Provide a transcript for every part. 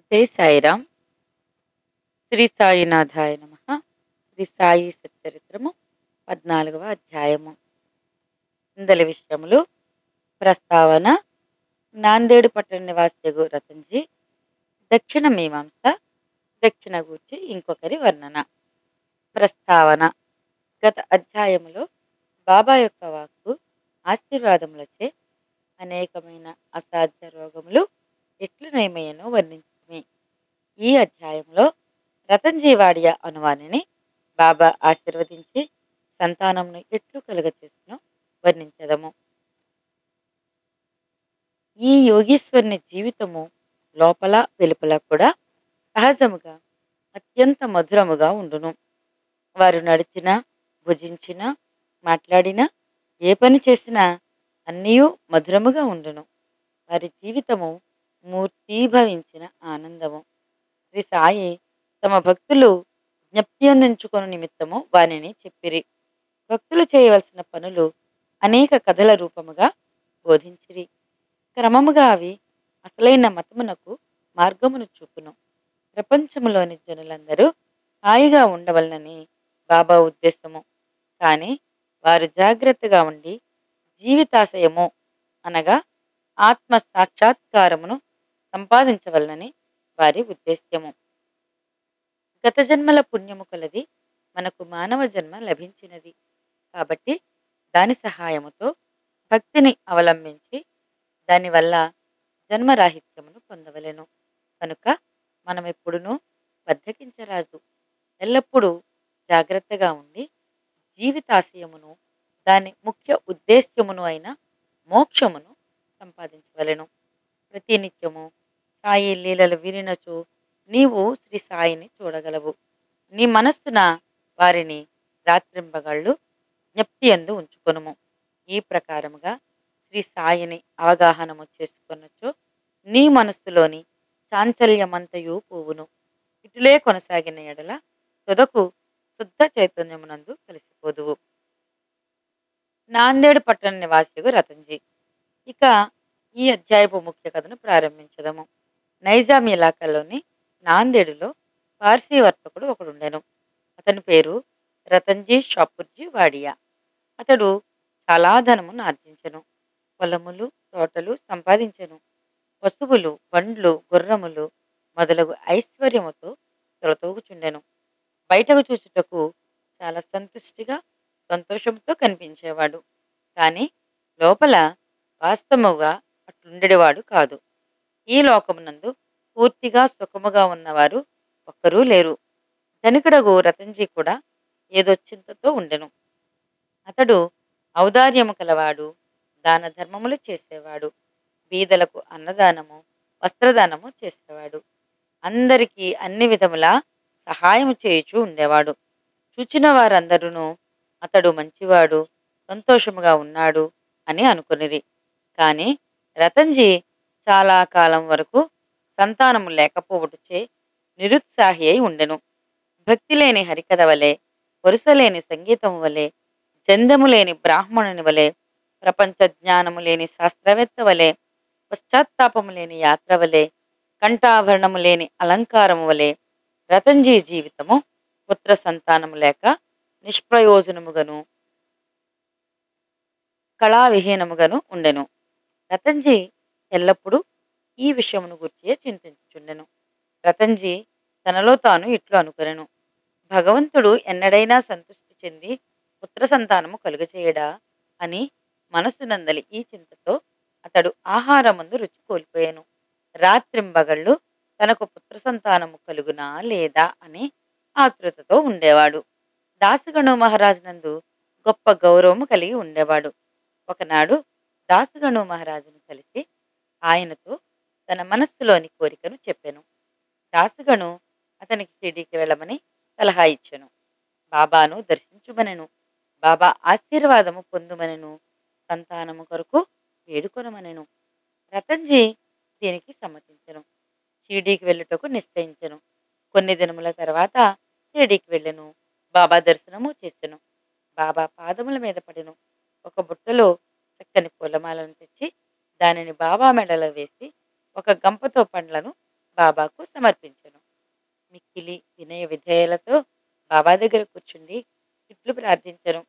జై సాయిరామ్ శ్రీ సాయినాథాయ నమ శ్రీ సాయి సచ్చరిత్రము పద్నాలుగవ అధ్యాయము ఇందలి విషయములు ప్రస్తావన నాందేడు పట్టణ నివాసియగు రతన్జీ దక్షిణ మీమాంస దక్షిణ గూర్చి ఇంకొకరి వర్ణన ప్రస్తావన గత అధ్యాయములో బాబా యొక్క వాక్కు ఆశీర్వాదములచే అనేకమైన అసాధ్య రోగములు ఎట్లు నయమయ్యనో వర్ణించింది ఈ అధ్యాయంలో రతన్జీ వాడియ అనువానిని బాబా ఆశీర్వదించి సంతానంను ఎట్లు కలుగచేసినో వర్ణించదము ఈ యోగీశ్వరుని జీవితము లోపల వెలుపల కూడా సహజముగా అత్యంత మధురముగా ఉండును వారు నడిచినా భుజించినా మాట్లాడినా ఏ పని చేసినా అన్నీ మధురముగా ఉండును వారి జీవితము మూర్తీభవించిన ఆనందము శ్రీ సాయి తమ భక్తులు జ్ఞప్తి అందించుకొను నిమిత్తము వానిని చెప్పిరి భక్తులు చేయవలసిన పనులు అనేక కథల రూపముగా బోధించిరి క్రమముగా అవి అసలైన మతమునకు మార్గమును చూపును ప్రపంచములోని జనులందరూ హాయిగా ఉండవలనని బాబా ఉద్దేశము కానీ వారు జాగ్రత్తగా ఉండి జీవితాశయము అనగా ఆత్మ సాక్షాత్కారమును సంపాదించవలనని వారి ఉద్దేశ్యము గత జన్మల పుణ్యము కొలది మనకు మానవ జన్మ లభించినది కాబట్టి దాని సహాయముతో భక్తిని అవలంబించి దానివల్ల జన్మరాహిత్యమును పొందవలెను కనుక మనం ఎప్పుడునూ బద్దకించరాదు ఎల్లప్పుడూ జాగ్రత్తగా ఉండి జీవితాశయమును దాని ముఖ్య ఉద్దేశ్యమును అయిన మోక్షమును సంపాదించవలెను ప్రతినిత్యము సాయి లీలలు వినినచో నీవు శ్రీ సాయిని చూడగలవు నీ మనస్సున వారిని రాత్రింబగళ్ళు జ్ఞప్తి ఎందు ఉంచుకొనుము ఈ ప్రకారముగా శ్రీ సాయిని అవగాహనము చేసుకొనొచ్చో నీ మనస్సులోని చాంచల్యమంతయు పోవును ఇటులే కొనసాగిన ఎడల తుదకు శుద్ధ చైతన్యమునందు కలిసిపోదువు నాందేడు పట్టణ నివాసిగు రతన్జీ ఇక ఈ అధ్యాయపు ముఖ్య కథను ప్రారంభించదము నైజాం ఇలాకాలోని నాందేడులో పార్సీ వర్తకుడు ఒకడుండెను అతని పేరు రతన్జీ షాపూర్జీ వాడియా అతడు చాలా ధనమును ఆర్జించెను పొలములు తోటలు సంపాదించెను పశువులు బండ్లు గుర్రములు మొదలగు ఐశ్వర్యముతో తొలతూగుచుండెను బయటకు చూచుటకు చాలా సంతుష్టిగా సంతోషంతో కనిపించేవాడు కానీ లోపల వాస్తవముగా అట్లుండేవాడు కాదు ఈ లోకమునందు పూర్తిగా సుఖముగా ఉన్నవారు ఒక్కరూ లేరు ధనికుడగు రతన్జీ కూడా ఏదో చింతతో ఉండెను అతడు ఔదార్యము కలవాడు దాన ధర్మములు చేసేవాడు బీదలకు అన్నదానము వస్త్రదానము చేసేవాడు అందరికీ అన్ని విధములా సహాయం చేయుచూ ఉండేవాడు చూచిన వారందరూ అతడు మంచివాడు సంతోషముగా ఉన్నాడు అని అనుకునిరి కానీ రతన్జీ చాలా కాలం వరకు సంతానము లేకపోవటచే నిరుత్సాహి అయి ఉండెను భక్తి లేని హరికథ వలె వరుసలేని సంగీతం వలె జందము లేని బ్రాహ్మణుని వలె ప్రపంచ జ్ఞానము లేని శాస్త్రవేత్త వలె పశ్చాత్తాపము లేని యాత్ర వలె కంఠాభరణము లేని అలంకారము వలె రతన్జీ జీవితము పుత్ర సంతానము లేక నిష్ప్రయోజనముగను కళావిహీనముగను ఉండెను రతన్జీ ఎల్లప్పుడూ ఈ విషయమును గుర్చియే చింతించుచుండెను రతన్జీ తనలో తాను ఇట్లు అనుకొనెను భగవంతుడు ఎన్నడైనా సంతృష్టి చెంది పుత్ర సంతానము కలుగచేయడా అని మనసునందలి ఈ చింతతో అతడు ఆహారమందు రుచి కోల్పోయాను రాత్రింబగళ్ళు తనకు పుత్ర సంతానము కలుగునా లేదా అని ఆతృతతో ఉండేవాడు దాసగణు మహారాజు నందు గొప్ప గౌరవము కలిగి ఉండేవాడు ఒకనాడు దాసగణు మహారాజును కలిసి ఆయనతో తన మనస్సులోని కోరికను చెప్పాను దాసగణు అతనికి షిరిడీకి వెళ్ళమని సలహా ఇచ్చెను బాబాను దర్శించుమనెను బాబా ఆశీర్వాదము పొందుమనెను సంతానము కొరకు వేడుకొనమనెను రతన్జీ దీనికి సమ్మతించెను షిరిడీకి వెళ్ళుటకు నిశ్చయించెను కొన్ని దినముల తర్వాత షిరిడీకి వెళ్ళెను బాబా దర్శనము చేసెను బాబా పాదముల మీద పడెను ఒక బుట్టలో చక్కని పూలమాలను తెచ్చి దానిని బాబా మెడలో వేసి ఒక గంపతో పండ్లను బాబాకు సమర్పించెను మిక్కిలి వినయ విధేయులతో బాబా దగ్గర కూర్చుండి ఇట్లు ప్రార్థించను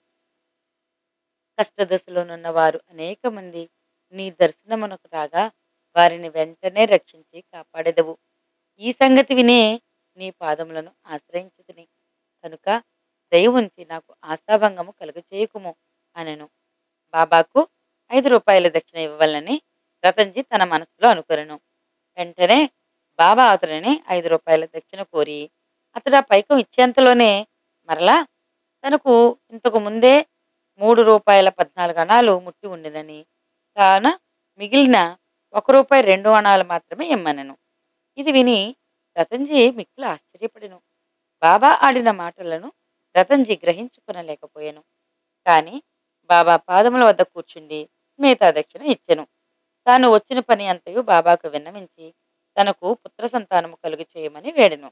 కష్టదశలోనున్న వారు అనేక మంది నీ దర్శనమునకు రాగా వారిని వెంటనే రక్షించి కాపాడెదవు ఈ సంగతి వినే నీ పాదములను ఆశ్రయించుకుని కనుక దయ ఉంచి నాకు ఆశాభంగము కలుగచేయకుము అనెను బాబాకు ఐదు రూపాయల దక్షిణ ఇవ్వాలని రతన్జీ తన మనసులో అనుకొనెను వెంటనే బాబా అతనిని ఐదు రూపాయల దక్షిణ కోరి అతడు ఆ పైకం ఇచ్చేంతలోనే మరలా తనకు ఇంతకు ముందే మూడు రూపాయల పద్నాలుగు అణాలు ముట్టి ఉండినని కాన మిగిలిన ఒక రూపాయి రెండు అణాలు మాత్రమే ఇమ్మనెను ఇది విని రతన్జీ మిక్కులు ఆశ్చర్యపడెను బాబా ఆడిన మాటలను రతన్జీ గ్రహించుకునలేకపోయాను కానీ బాబా పాదముల వద్ద కూర్చుండి మిగతా దక్షిణ ఇచ్చెను తాను వచ్చిన పని అంతయు బాబాకు విన్నవించి తనకు పుత్ర సంతానము కలుగు చేయమని వేడెను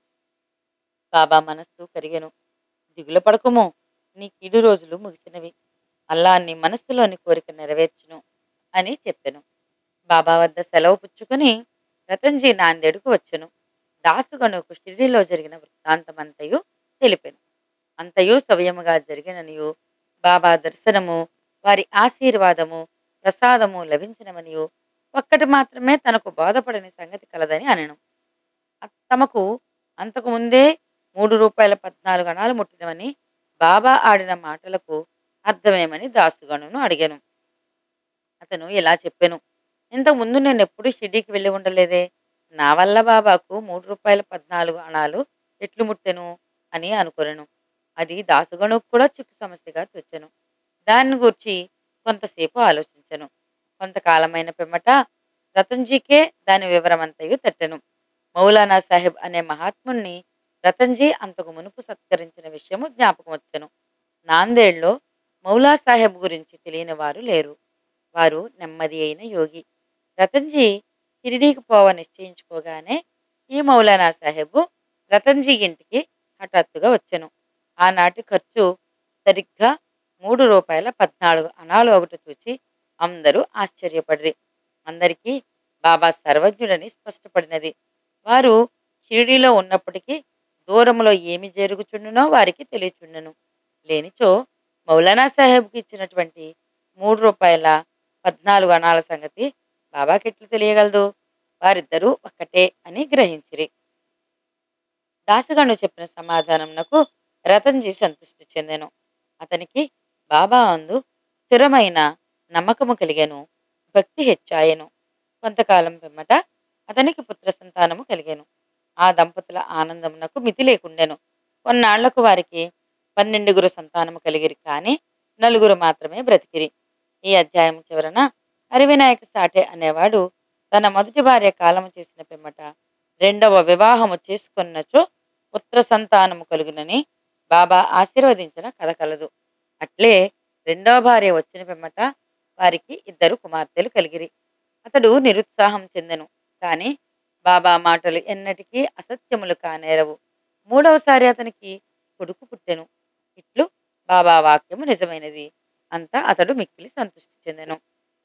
బాబా మనస్సు కరిగెను దిగులు పడకుము నీ కీడు రోజులు ముగిసినవి అల్లా నీ మనస్సులోని కోరిక నెరవేర్చును అని చెప్పెను బాబా వద్ద సెలవు పుచ్చుకుని రతన్జీ నాందేడుకు వచ్చెను దాసుగణుకు షిరిడిలో జరిగిన వృత్తాంతమంతయు తెలిపెను అంతయు సవ్యముగా జరిగిననియు బాబా దర్శనము వారి ఆశీర్వాదము ప్రసాదము లభించినవనియు ఒక్కటి మాత్రమే తనకు బోధపడని సంగతి కలదని అనెను అ- తమకు అంతకు ముందే మూడు రూపాయల పద్నాలుగు అణాలు ముట్టినవని బాబా ఆడిన మాటలకు అర్థమేమని దాసుగణును అడిగాను అతను ఇలా చెప్పాను ఇంతకు ముందు నేను ఎప్పుడు షిర్డీకి వెళ్ళి ఉండలేదే నా వల్ల బాబాకు మూడు రూపాయల పద్నాలుగు అణాలు ఎట్లు ముట్టెను అని అనుకొనెను అది దాసుగణుకు కూడా చిక్కు సమస్యగా తెచ్చెను దాన్ని గూర్చి కొంతసేపు ఆలోచించెను కొంతకాలమైన పిమ్మట రతన్జీకే దాని వివరమంతయు తట్టెను మౌలానా సాహెబ్ అనే మహాత్ముణ్ణి రతన్జీ అంతకు మునుపు సత్కరించిన విషయము జ్ఞాపకం వచ్చెను నాందేడ్లో మౌలా సాహెబ్ గురించి తెలియని వారు లేరు వారు నెమ్మది అయిన యోగి రతన్జీ షిరిడీకి పోవ నిశ్చయించుకోగానే ఈ మౌలానా సాహెబు రతన్జీ ఇంటికి హఠాత్తుగా వచ్చెను ఆనాటి ఖర్చు సరిగ్గా మూడు రూపాయల పద్నాలుగు అణాలు ఒకటి చూచి అందరూ ఆశ్చర్యపడిరి అందరికీ బాబా సర్వజ్ఞుడని స్పష్టపడినది వారు షిరిడీలో ఉన్నప్పటికీ దూరంలో ఏమి జరుగుచుండునో వారికి తెలియచుండెను లేనిచో మౌలానా సాహెబ్కి ఇచ్చినటువంటి మూడు రూపాయల పద్నాలుగు అణాల సంగతి బాబాకి ఎట్లు తెలియగలదు వారిద్దరూ ఒక్కటే అని గ్రహించిరి దాసగండు చెప్పిన సమాధానంనకు రతన్జీ సంతృష్టి చెందెను అతనికి బాబా అందు స్థిరమైన నమ్మకము కలిగెను భక్తి హెచ్చాయెను కొంతకాలం పిమ్మట అతనికి పుత్ర సంతానము కలిగెను ఆ దంపతుల ఆనందమునకు మితి లేకుండెను కొన్నాళ్లకు వారికి పన్నెండుగురు సంతానము కలిగిరి కానీ నలుగురు మాత్రమే బ్రతికిరి ఈ అధ్యాయం చివరన హరివినాయక సాఠే అనేవాడు తన మొదటి భార్య కాలము చేసిన పిమ్మట రెండవ వివాహము చేసుకున్నచో పుత్ర సంతానము కలుగునని బాబా ఆశీర్వదించిన కథ కలదు అట్లే రెండవ భార్య వచ్చిన పిమ్మట వారికి ఇద్దరు కుమార్తెలు కలిగిరి అతడు నిరుత్సాహం చెందెను కానీ బాబా మాటలు ఎన్నటికీ అసత్యములు కానేరవు మూడవసారి అతనికి కొడుకు పుట్టెను ఇట్లు బాబా వాక్యము నిజమైనది అంతా అతడు మిక్కిలి సంతృష్టి చెందెను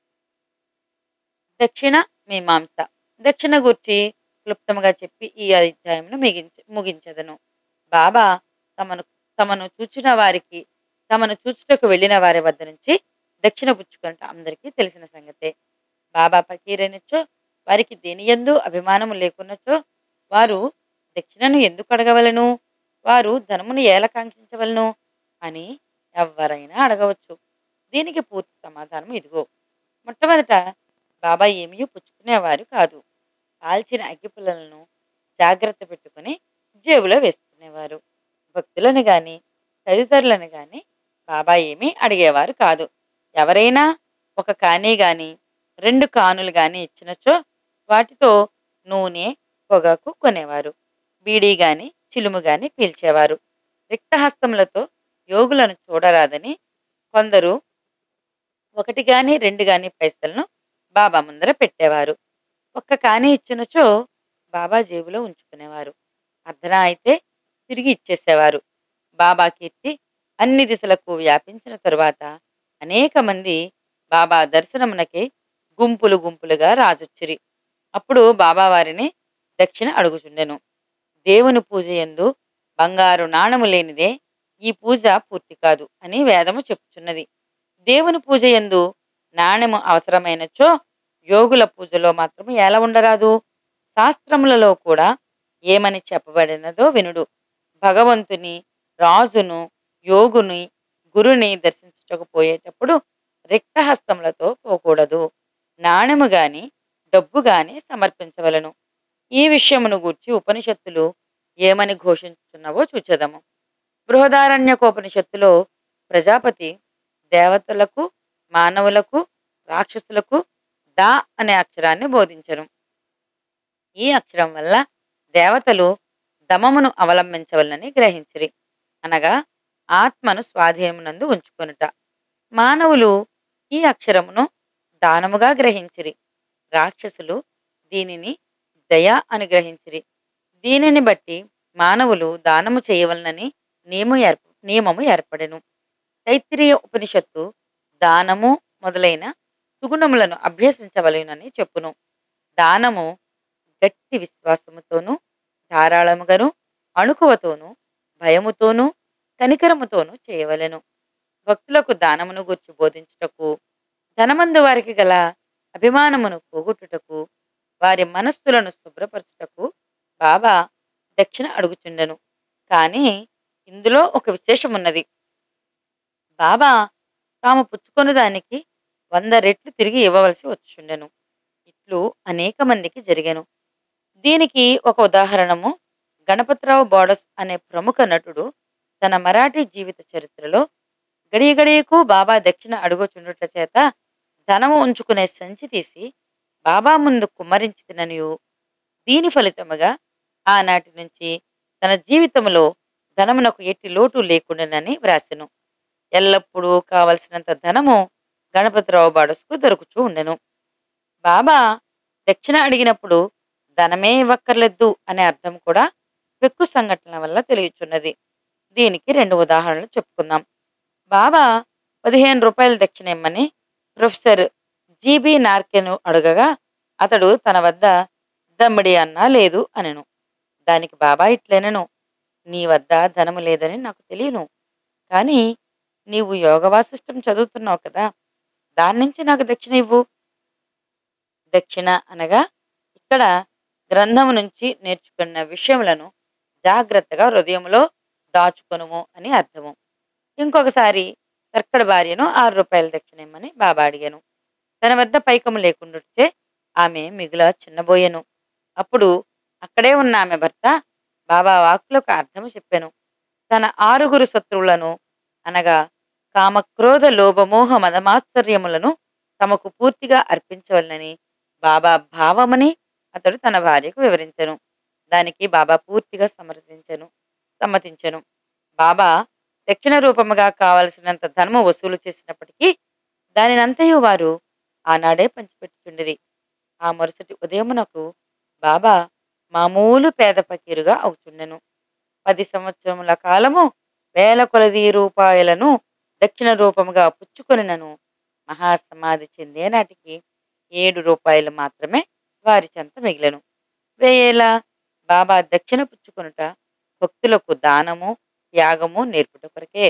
దక్షిణ మీమాంస దక్షిణ గూర్చి క్లుప్తముగా చెప్పి ఈ అధ్యాయంను మిగించ ముగించదను బాబా తమను తమను చూచిన వారికి తమను చూచుటకు వెళ్ళిన వారి వద్ద నుంచి దక్షిణ పుచ్చుకుంట అందరికీ తెలిసిన సంగతే బాబా పకీరైనచో వారికి దేనియందు అభిమానము లేకున్నచో వారు దక్షిణను ఎందుకు అడగవలను వారు ధనమును ఎలా కాంక్షించవలను అని ఎవరైనా అడగవచ్చు దీనికి పూర్తి సమాధానం ఇదిగో మొట్టమొదట బాబా ఏమీ పుచ్చుకునేవారు కాదు కాల్చిన అగ్గిపుల్లలను జాగ్రత్త పెట్టుకుని జేబులో వేసుకునేవారు భక్తులను గాని తదితరులను గాని బాబా ఏమీ అడిగేవారు కాదు ఎవరైనా ఒక కానీ గాని రెండు కానులు గాని ఇచ్చినచో వాటితో నూనె పొగాకు కొనేవారు బీడీ గాని చిలుము గాని పీల్చేవారు రిక్తహస్తములతో యోగులను చూడరాదని కొందరు ఒకటి గాని రెండు గాని పైసలను బాబా ముందర పెట్టేవారు ఒక్క కాని ఇచ్చినచో బాబా జేబులో ఉంచుకునేవారు అర్ధన అయితే తిరిగి ఇచ్చేసేవారు బాబా కీర్తి అన్ని దిశలకు వ్యాపించిన తరువాత అనేక మంది బాబా దర్శనమునకి గుంపులు గుంపులుగా రాజొచ్చిరి అప్పుడు బాబా వారిని దక్షిణ అడుగుచుండెను దేవుని పూజ యందు బంగారు నాణము లేనిదే ఈ పూజ పూర్తి కాదు అని వేదము చెప్పుచున్నది దేవుని పూజ యందు నాణెము అవసరమైనచో యోగుల పూజలో మాత్రం ఎలా ఉండరాదు శాస్త్రములలో కూడా ఏమని చెప్పబడినదో వినుడు భగవంతుని రాజును యోగుని గురుని దర్శించకపోయేటప్పుడు రిక్తహస్తములతో పోకూడదు నాణెము గాని డబ్బు గాని సమర్పించవలను ఈ విషయమును గూర్చి ఉపనిషత్తులు ఏమని ఘోషించుచున్నవో చూచెదము బృహదారణ్యకోపనిషత్తులో ప్రజాపతి దేవతలకు మానవులకు రాక్షసులకు దా అనే అక్షరాన్ని బోధించను ఈ అక్షరం వల్ల దేవతలు దమమును అవలంబించవలనని గ్రహించిరి అనగా ఆత్మను స్వాధీనమునందు ఉంచుకొనుట మానవులు ఈ అక్షరమును దానముగా గ్రహించిరి రాక్షసులు దీనిని దయ అని గ్రహించిరి దీనిని బట్టి మానవులు దానము చేయవలనని నియమ ఏర్ప నియమము ఏర్పడెను తైత్రీయ ఉపనిషత్తు దానము మొదలైన సుగుణములను అభ్యసించవలెనని చెప్పును దానము గట్టి విశ్వాసముతోనూ ధారాళముగాను అణుకువతోనూ భయముతోనూ కనికరముతోనూ చేయవలెను భక్తులకు దానమును గుర్చి బోధించుటకు ధనమందు వారికి గల అభిమానమును పోగొట్టుటకు వారి మనస్సులను శుభ్రపరచుటకు బాబా దక్షిణ అడుగుచుండెను కానీ ఇందులో ఒక విశేషం ఉన్నది బాబా తాము పుచ్చుకొని దానికి వంద రెట్లు తిరిగి ఇవ్వవలసి వచ్చుండెను ఇట్లు అనేక మందికి జరిగాను దీనికి ఒక ఉదాహరణము గణపతిరావు బోడస్ అనే ప్రముఖ నటుడు తన మరాఠీ జీవిత చరిత్రలో గడియ గడియకు బాబా దక్షిణ అడుగుచుండుట చేత ధనము ఉంచుకునే సంచి తీసి బాబా ముందు కుమ్మరించి తిననియు దీని ఫలితముగా ఆనాటి నుంచి తన జీవితంలో ధనమునకు ఎట్టి లోటు లేకుండానని వ్రాసెను ఎల్లప్పుడూ కావలసినంత ధనము గణపతిరావు బాడస్కు దొరుకుచూ ఉండెను బాబా దక్షిణ అడిగినప్పుడు ధనమే ఇవ్వక్కర్లేదు అనే అర్థం కూడా పెక్కు సంఘటనల వల్ల తెలియచున్నది దీనికి రెండు ఉదాహరణలు చెప్పుకుందాం బాబా పదిహేను రూపాయల దక్షిణ ఇమ్మని ప్రొఫెసర్ జీబీ నార్కెను అడగగా అతడు తన వద్ద దమ్మిడి అన్నా లేదు అనెను దానికి బాబా ఇట్లనెను నీ వద్ద ధనము లేదని నాకు తెలియను కానీ నీవు యోగ వాసిష్టం చదువుతున్నావు కదా దాని నుంచి నాకు దక్షిణ ఇవ్వు దక్షిణ అనగా ఇక్కడ గ్రంథము నుంచి నేర్చుకున్న విషయములను జాగ్రత్తగా హృదయంలో దాచుకొనుము అని అర్థము ఇంకొకసారి తర్కడ భార్యను ఆరు రూపాయల దక్షిణ ఇమ్మని బాబా అడిగాను తన వద్ద పైకము లేకుండాచే ఆమె మిగుల చిన్నబోయెను అప్పుడు అక్కడే ఉన్న ఆమె భర్త బాబా వాక్కులకు అర్థము చెప్పాను తన ఆరుగురు శత్రువులను అనగా కామక్రోధ లోభమోహ మదమాశ్చర్యములను తమకు పూర్తిగా అర్పించవలనని బాబా భావమని అతడు తన భార్యకు వివరించెను దానికి బాబా పూర్తిగా సమర్థించెను సమ్మతించెను బాబా దక్షిణ రూపముగా కావలసినంత ధనము వసూలు చేసినప్పటికీ దానినంతయు వారు ఆనాడే పంచిపెట్టుచుండిరి ఆ మరుసటి ఉదయమునకు బాబా మామూలు పేద ఫకీరుగా అవుచుండెను పది సంవత్సరముల కాలము వేల కొలది రూపాయలను దక్షిణ రూపముగా పుచ్చుకొనినను మహాసమాధి చెందే నాటికి ఏడు రూపాయలు మాత్రమే వారి చెంత మిగిలెను వేయేల బాబా దక్షిణ పుచ్చుకొనుట భక్తులకు దానము త్యాగము నేర్పుట కొరకే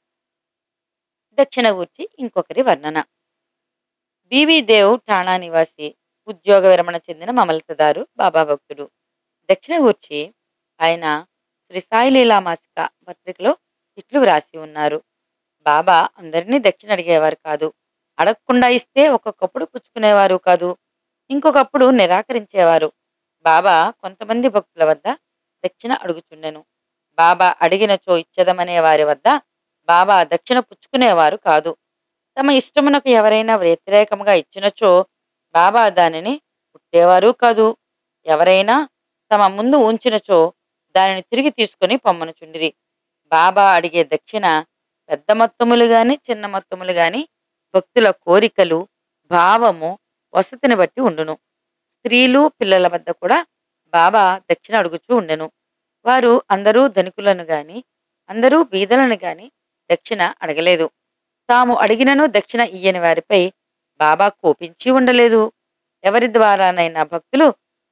దక్షిణ గూర్చి ఇంకొకరి వర్ణన బీవీ దేవ్ ఠాణా నివాసి ఉద్యోగ విరమణ చెందిన మమలతదారు బాబా భక్తుడు దక్షిణ గూర్చి ఆయన శ్రీ సాయి లీలా మాసిక పత్రికలో ఇట్లు వ్రాసి ఉన్నారు బాబా అందరినీ దక్షిణ అడిగేవారు కాదు అడగకుండా ఇస్తే ఒక్కొక్కప్పుడు పుచ్చుకునేవారు కాదు ఇంకొకప్పుడు నిరాకరించేవారు బాబా కొంతమంది భక్తుల వద్ద దక్షిణ అడుగుచుండెను బాబా అడిగినచో ఇచ్చదమనే వారి వద్ద బాబా దక్షిణ పుచ్చుకునేవారు కాదు తమ ఇష్టమునకు ఎవరైనా వ్యతిరేకముగా ఇచ్చినచో బాబా దానిని పుట్టేవారు కాదు ఎవరైనా తమ ముందు ఉంచినచో దానిని తిరిగి తీసుకొని పొమ్మనుచుండిరి బాబా అడిగే దక్షిణ పెద్ద మొత్తములు గాని చిన్న మొత్తములు గాని భక్తుల కోరికలు భావము వసతిని బట్టి ఉండును స్త్రీలు పిల్లల వద్ద కూడా బాబా దక్షిణ అడుగుచూ ఉండెను వారు అందరూ ధనికులను గాని అందరూ బీదలను గాని దక్షిణ అడగలేదు తాము అడిగినను దక్షిణ ఇయ్యని వారిపై బాబా కోపించి ఉండలేదు ఎవరి ద్వారానైనా భక్తులు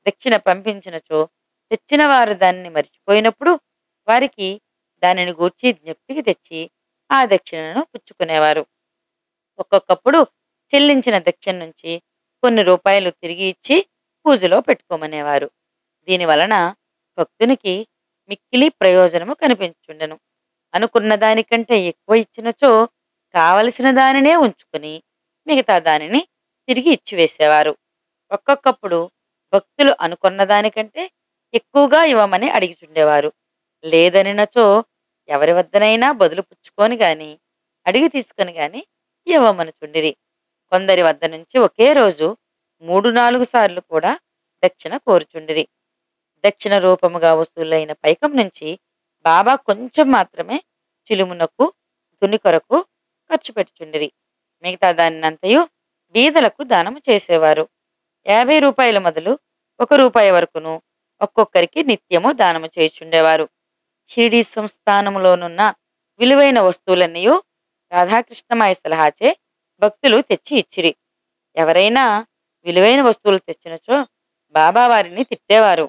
దక్షిణ పంపించినచో తెచ్చిన వారు దానిని మర్చిపోయినప్పుడు వారికి దానిని గూర్చి జ్ఞప్తికి తెచ్చి ఆ దక్షిణను పుచ్చుకునేవారు ఒక్కొక్కప్పుడు చెల్లించిన దక్షిణ నుంచి కొన్ని రూపాయలు తిరిగి ఇచ్చి పూజలో పెట్టుకోమనేవారు దీని వలన భక్తునికి మిక్కిలి ప్రయోజనము కనిపించుండెను అనుకున్న దానికంటే ఎక్కువ ఇచ్చినచో కావలసిన దానినే ఉంచుకుని మిగతా దానిని తిరిగి ఇచ్చివేసేవారు ఒక్కొక్కప్పుడు భక్తులు అనుకున్న దానికంటే ఎక్కువగా ఇవ్వమని అడిగిచుండేవారు లేదనినచో ఎవరి వద్దనైనా బదులు పుచ్చుకొని గాని అడిగి తీసుకొని గాని ఇవ్వమనుచుండిరి కొందరి వద్ద నుంచి ఒకే రోజు మూడు నాలుగు సార్లు కూడా దక్షిణ కోరుచుండిరి దక్షిణ రూపముగా వసూలైన పైకం నుంచి బాబా కొంచెం మాత్రమే చిలుమునకు దుని కొరకు ఖర్చు పెట్టుచుండిరి మిగతా దానినంతయు బీదలకు దానము చేసేవారు యాభై రూపాయల మొదలు ఒక రూపాయి వరకును ఒక్కొక్కరికి నిత్యము దానము చేయుచుండేవారు షిరిడి సంస్థానములోనున్న విలువైన వస్తువులన్నీ రాధాకృష్ణమాయ సలహాచే భక్తులు తెచ్చి ఇచ్చిరి ఎవరైనా విలువైన వస్తువులు తెచ్చినచో బాబా వారిని తిట్టేవారు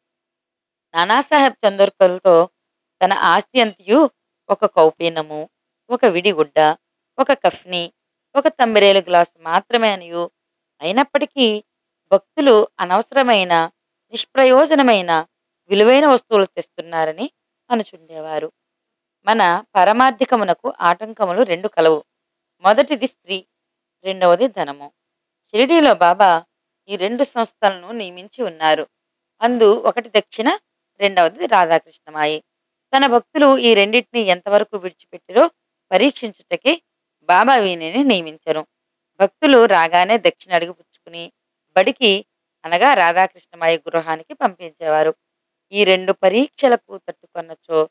నానాసాహెబ్ చందోర్కర్తో తన ఆస్తి అంతయు ఒక కౌపీనము ఒక విడిగుడ్డ ఒక కఫ్ని ఒక తంబిరేలు గ్లాసు మాత్రమే అనియు అయినప్పటికీ భక్తులు అనవసరమైన నిష్ప్రయోజనమైన విలువైన వస్తువులు తెస్తున్నారని అనుచుండేవారు మన పరమార్థికమునకు ఆటంకములు రెండు కలవు మొదటిది స్త్రీ రెండవది ధనము షిరిడీలో బాబా ఈ రెండు సంస్థలను నియమించి ఉన్నారు అందు ఒకటి దక్షిణ రెండవది రాధాకృష్ణమాయి తన భక్తులు ఈ రెండింటిని ఎంతవరకు విడిచిపెట్టిరో పరీక్షించుటకి బాబా వీనిని నియమించరు భక్తులు రాగానే దక్షిణ అడుగు పుచ్చుకుని బడికి అనగా రాధాకృష్ణమాయి గృహానికి పంపించేవారు ఈ రెండు పరీక్షలకు తట్టుకొన్నచో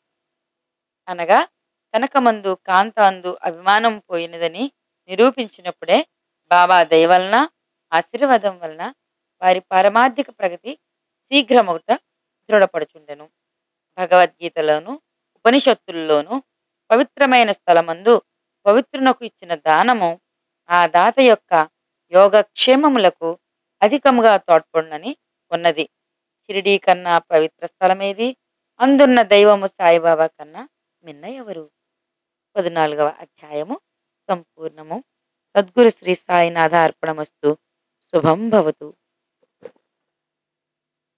అనగా కనకమందు కాంతాందు అభిమానం పోయినదని నిరూపించినప్పుడే బాబా దయ వలన ఆశీర్వాదం వలన వారి పారమార్థిక ప్రగతి శీఘ్రమౌట దృఢపడుచుండెను భగవద్గీతలోను ఉపనిషత్తుల్లోనూ పవిత్రమైన స్థలమందు పవిత్రునకు ఇచ్చిన దానము ఆ దాత యొక్క యోగక్షేమములకు అధికముగా తోడ్పడునని ఉన్నది షిరిడీ కన్నా పవిత్ర స్థలమేది అందున్న దైవము సాయిబాబా కన్నా మిన్న ఎవరు పద్నాలుగవ అధ్యాయము సంపూర్ణము సద్గురు శ్రీ సాయినాథ అర్పణమస్తు శుభం భవతు